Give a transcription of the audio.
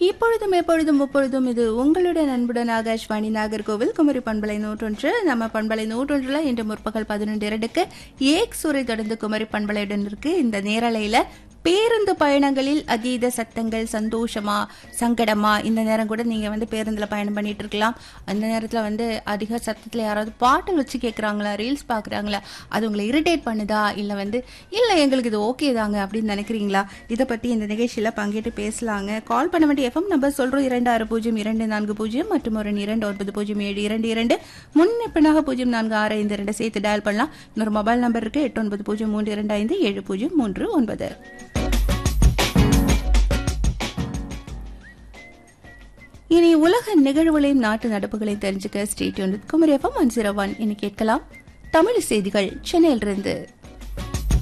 இப்பொழுதும் எப்பொழுதும் முப்பொழுதும் இது உங்களுடன் அன்புடன் ஆகாஷ்வாணி நாகர்கோவில் குமரி பண்பலை நூற்றொன்று நம்ம பண்பலை நூற்றொன்றுல இன்று முற்பகல் பதினொன்று இரண்டுக்கு ஏக் சூரை தொடர்ந்து குமரி பண்பலையுடன் இருக்கு இந்த நேரலையில பேருந்து பயணங்களில் அதீத சத்தங்கள் சந்தோஷமா சங்கடமா இந்த நேரம் கூட நீங்க வந்து பேருந்துல பயணம் பண்ணிட்டு இருக்கலாம் அந்த நேரத்துல வந்து அதிக சத்தத்துல யாராவது பாட்டு வச்சு கேக்குறாங்களா ரீல்ஸ் பாக்குறாங்களா அது உங்களை இரிட்டேட் பண்ணுதா இல்ல வந்து இல்ல எங்களுக்கு இது ஓகே தாங்க அப்படின்னு நினைக்கிறீங்களா இதை பத்தி இந்த நிகழ்ச்சியில பங்கேற்று பேசலாங்க கால் பண்ண வேண்டிய எஃப்எம் நம்பர் சொல்றோம் இரண்டு ஆறு பூஜ்ஜியம் இரண்டு நான்கு பூஜ்ஜியம் மற்றும் ஒரு இரண்டு ஒன்பது பூஜ்ஜியம் ஏழு இரண்டு இரண்டு முன்னெப்பனாக பூஜ்ஜியம் நான்கு ஆறு ஐந்து ரெண்டு சேர்த்து டயல் பண்ணலாம் இன்னொரு மொபைல் நம்பர் இருக்கு எட்டு ஒன்பது பூஜ்ஜியம் மூன்று இரண்டு ஐந்து ஏழு பூஜ்ஜியம் மூன்று ஒன்பது இனி உலக நிகழ்வுகளையும் நாட்டு நடப்புகளையும் தெரிஞ்சுக்க state Kumari F M one zero one இனி கேட்கலாம் தமிழ் செய்திகள் சென்னையிலிருந்து